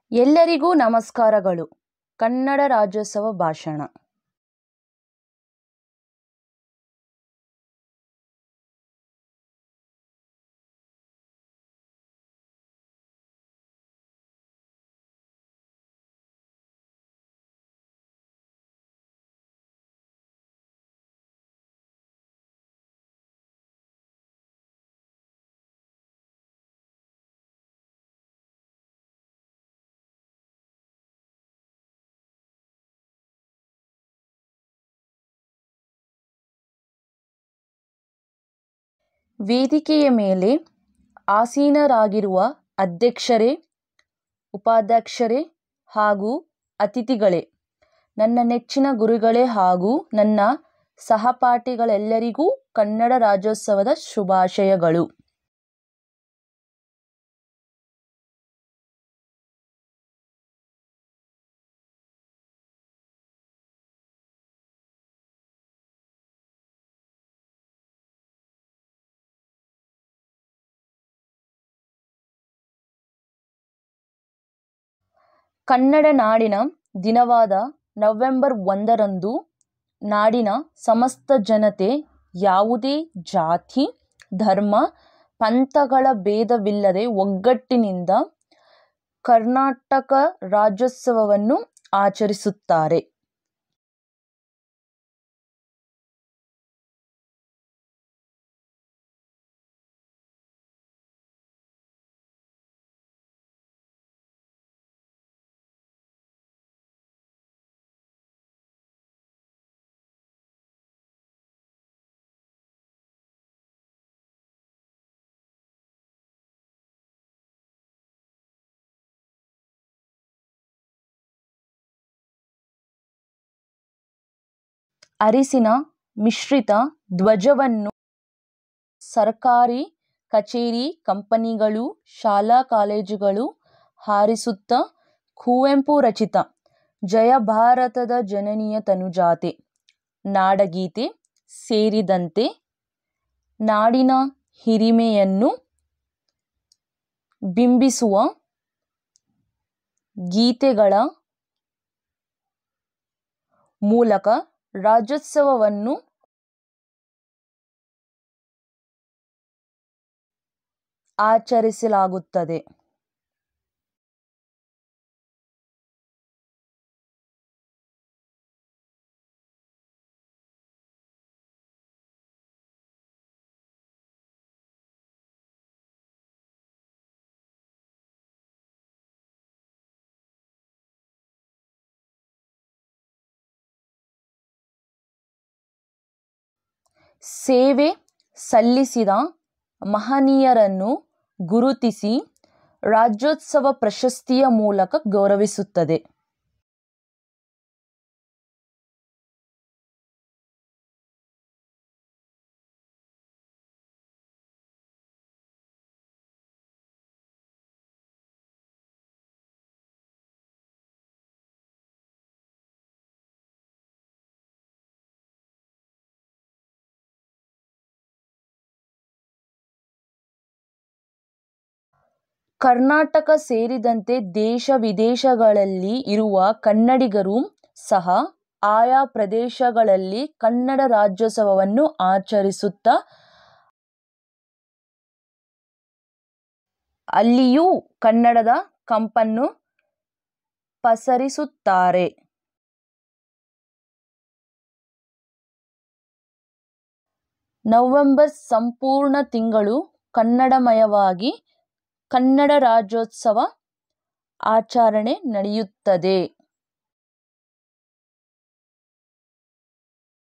ಎಲ್ಲರಿಗೂ ನಮಸ್ಕಾರಗಳು ಕನ್ನಡ ರಾಜ್ಯೋತ್ಸವ ಭಾಷಣ ವೇದಿಕೆಯ ಮೇಲೆ ಆಸೀನರಾಗಿರುವ ಅಧ್ಯಕ್ಷರೇ ಉಪಾಧ್ಯಕ್ಷರೇ ಹಾಗೂ ಅತಿಥಿಗಳೇ ನನ್ನ ನೆಚ್ಚಿನ ಗುರುಗಳೇ ಹಾಗೂ ನನ್ನ ಸಹಪಾಠಿಗಳೆಲ್ಲರಿಗೂ ಕನ್ನಡ ರಾಜ್ಯೋತ್ಸವದ ಶುಭಾಶಯಗಳು ಕನ್ನಡ ನಾಡಿನ ದಿನವಾದ ನವೆಂಬರ್ ಒಂದರಂದು ನಾಡಿನ ಸಮಸ್ತ ಜನತೆ ಯಾವುದೇ ಜಾತಿ ಧರ್ಮ ಪಂಥಗಳ ಭೇದವಿಲ್ಲದೆ ಒಗ್ಗಟ್ಟಿನಿಂದ ಕರ್ನಾಟಕ ರಾಜ್ಯೋತ್ಸವವನ್ನು ಆಚರಿಸುತ್ತಾರೆ ಅರಿಸಿನ ಮಿಶ್ರಿತ ಧ್ವಜವನ್ನು ಸರ್ಕಾರಿ ಕಚೇರಿ ಕಂಪನಿಗಳು ಶಾಲಾ ಕಾಲೇಜುಗಳು ಹಾರಿಸುತ್ತಾ ಕುವೆಂಪು ರಚಿತ ಜಯ ಭಾರತದ ಜನನಿಯ ತನುಜಾತೆ ನಾಡಗೀತೆ ಸೇರಿದಂತೆ ನಾಡಿನ ಹಿರಿಮೆಯನ್ನು ಬಿಂಬಿಸುವ ಗೀತೆಗಳ ಮೂಲಕ ರಾಜ್ಯೋತ್ಸವವನ್ನು ಆಚರಿಸಲಾಗುತ್ತದೆ ಸೇವೆ ಸಲ್ಲಿಸಿದ ಮಹನೀಯರನ್ನು ಗುರುತಿಸಿ ರಾಜ್ಯೋತ್ಸವ ಪ್ರಶಸ್ತಿಯ ಮೂಲಕ ಗೌರವಿಸುತ್ತದೆ ಕರ್ನಾಟಕ ಸೇರಿದಂತೆ ದೇಶ ವಿದೇಶಗಳಲ್ಲಿ ಇರುವ ಕನ್ನಡಿಗರು ಸಹ ಆಯಾ ಪ್ರದೇಶಗಳಲ್ಲಿ ಕನ್ನಡ ರಾಜ್ಯೋತ್ಸವವನ್ನು ಆಚರಿಸುತ್ತಾ ಅಲ್ಲಿಯೂ ಕನ್ನಡದ ಕಂಪನ್ನು ಪಸರಿಸುತ್ತಾರೆ ನವೆಂಬರ್ ಸಂಪೂರ್ಣ ತಿಂಗಳು ಕನ್ನಡಮಯವಾಗಿ ಕನ್ನಡ ರಾಜ್ಯೋತ್ಸವ ಆಚರಣೆ ನಡೆಯುತ್ತದೆ